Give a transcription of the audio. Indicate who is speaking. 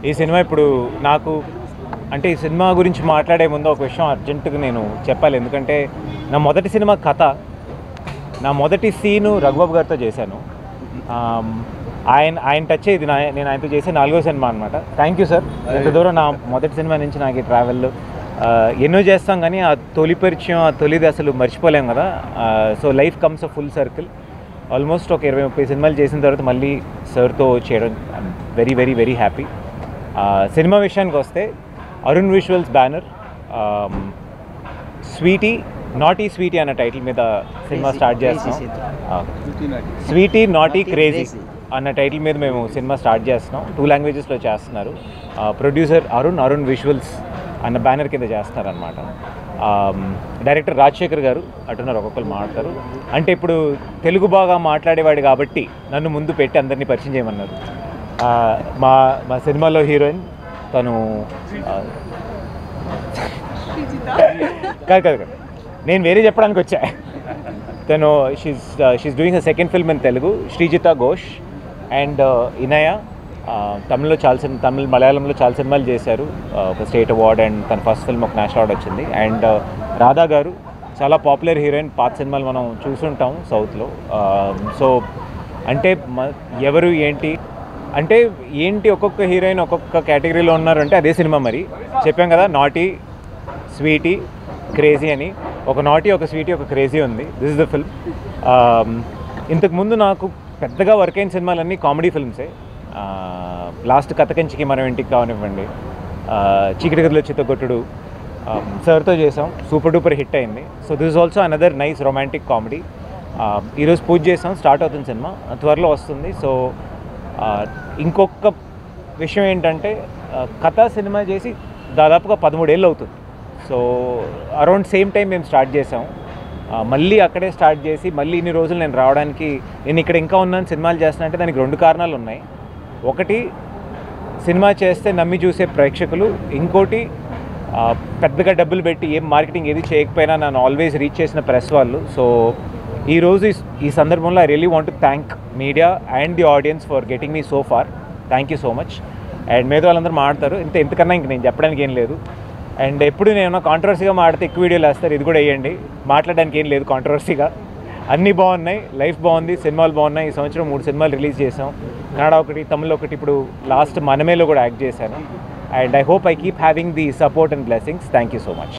Speaker 1: ఈ సినిమా ఇప్పుడు నాకు అంటే ఈ సినిమా గురించి మాట్లాడే ముందు ఒక విషయం అర్జెంటుగా నేను చెప్పాలి ఎందుకంటే నా మొదటి సినిమా కథ నా మొదటి సీను రఘుబాబు గారితో చేశాను ఆమ్, ఆయన ఆయన టచ్ ఇది నా నేను ఆయనతో చేసే నాలుగో సినిమా అనమాట థ్యాంక్ యూ సార్ ఇంత దూరం నా మొదటి సినిమా నుంచి నాకు ఈ ట్రావెల్ ఎన్నో చేస్తాం కానీ ఆ తొలి పరిచయం ఆ తొలిది అసలు మర్చిపోలేం కదా so life comes a full circle almost ఒక ఇరవై ముప్పై సినిమాలు చేసిన తర్వాత మళ్ళీ సార్తో చేయడం very very very happy cinema విషయానికి వస్తే Arun visuals banner sweety naughty sweety అన్న టైటిల్ మీద సినిమా
Speaker 2: Crazy,
Speaker 1: స్టార్ట్
Speaker 2: crazy
Speaker 1: చేస్తున్నాం
Speaker 2: సినిమా.
Speaker 1: ఆ, sweety naughty
Speaker 2: Naughty
Speaker 1: crazy
Speaker 2: Crazy.
Speaker 1: అన్న టైటిల్ మీద మేము సినిమా స్టార్ట్ చేస్తున్నాం టూ లాంగ్వేజెస్లో చేస్తున్నారు ప్రొడ్యూసర్ అరుణ్ అరుణ్ విజువల్స్ అన్న బ్యానర్ కింద చేస్తున్నారనమాట డైరెక్టర్ రాజశేఖర్ గారు అంటున్నారు ఒక్కొక్కరు మాట్లాడతారు అంటే ఇప్పుడు తెలుగు బాగా మాట్లాడేవాడు కాబట్టి నన్ను ముందు పెట్టి అందరినీ పరిచయం చేయమన్నారు ఆ, మా మా సినిమాలో హీరోయిన్ తను ఆ, కాదు కాదు కాదు నేను వేరే చెప్పడానికి వచ్చా తను she's she's doing a second film in Telugu Srijita Ghosh and Inaya తమిళ్లో చాలా సినిమా తమిళ్ మలయాళంలో చాలా సినిమాలు చేశారు Uh, ఒక స్టేట్ అవార్డ్ అండ్ తన ఫస్ట్ ఫిల్మ్ ఒక నేషనల్ అవార్డ్ వచ్చింది అండ్ రాధా గారు చాలా పాపులర్ హీరోయిన్ పాత సినిమాలు మనం చూసుంటాం సౌత్లో సో అంటే మ- ఎవరు ఏంటి అంటే ఏంటి ఒక్కొక్క హీరోయిన్ ఒక్కొక్క కేటగిరీలో ఉన్నారంటే అదే సినిమా మరి చెప్పాం కదా నాటీ స్వీటీ క్రేజీ అని ఒక నాటీ ఒక స్వీటీ ఒక క్రేజీ ఉంది దిస్ ఇస్ ద ఫిల్మ్ ఇంతకుముందు నాకు పెద్దగా వర్క్ అయిన సినిమాలన్నీ కామెడీ ఫిల్మ్సే లాస్ట్ కథకంచికి మనం ఇంటికి కావనివ్వండి ఆ, చీకటి గదిలో చిత్తగొట్టుడు సార్తో చేసాం సూపర్ డూపర్ హిట్ అయింది so this is also another nice romantic comedy ఈరోజు పూజ చేసాం స్టార్ట్ అవుతుంది సినిమా త్వరలో వస్తుంది సో ఆ, ఇంకొక విషయం ఏంటంటే ఆ, కథ సినిమా చేసి దాదాపుగా పదమూడేళ్ళు అవుతుంది సో అరౌండ్ సేమ్ టైం మేము స్టార్ట్ చేసాం ఆ, మళ్ళీ అక్కడే స్టార్ట్ చేసి మళ్ళీ ఇన్ని రోజులు నేను రావడానికి నేను ఇక్కడ ఇంకా ఉన్నాను సినిమాలు చేస్తున్నా అంటే దానికి రెండు కారణాలు ఉన్నాయి ఒకటి సినిమా చేస్తే నమ్మి చూసే ప్రేక్షకులు ఇంకోటి ఆ, పెద్దగా డబ్బులు పెట్టి ఏం మార్కెటింగ్ ఏది చేయకపోయినా నన్ను ఆల్వేస్ రీచ్ చేసిన ప్రెస్ వాళ్ళు సో ఈరోజు ఈ- ఈ సందర్భంలో I really want to thank media and the audience for getting me so far thank you so much and మీద వాళ్ళందరూ మాడతారు ఇంత ఇంతకన్నా ఇంక నేను చెప్పడానికి ఏం లేదు అండ్ ఎప్పుడు నేను కాంట్రవర్సీగా మాడితే ఎక్కువ వీడియోలు వేస్తారు ఇది కూడా వేయండి మాట్లాడడానికి ఏం లేదు కాంట్రవర్సీగా అన్నీ బాగున్నాయి లైఫ్ బాగుంది సినిమాలు బాగున్నాయి ఈ సంవత్సరం మూడు సినిమాలు రిలీజ్ చేసాం కన్నడ ఒకటి తమిళ్ ఒకటి ఇప్పుడు లాస్ట్ మనమేలో కూడా యాక్ట్ చేశాను and I hope I keep having the support and blessings thank you so much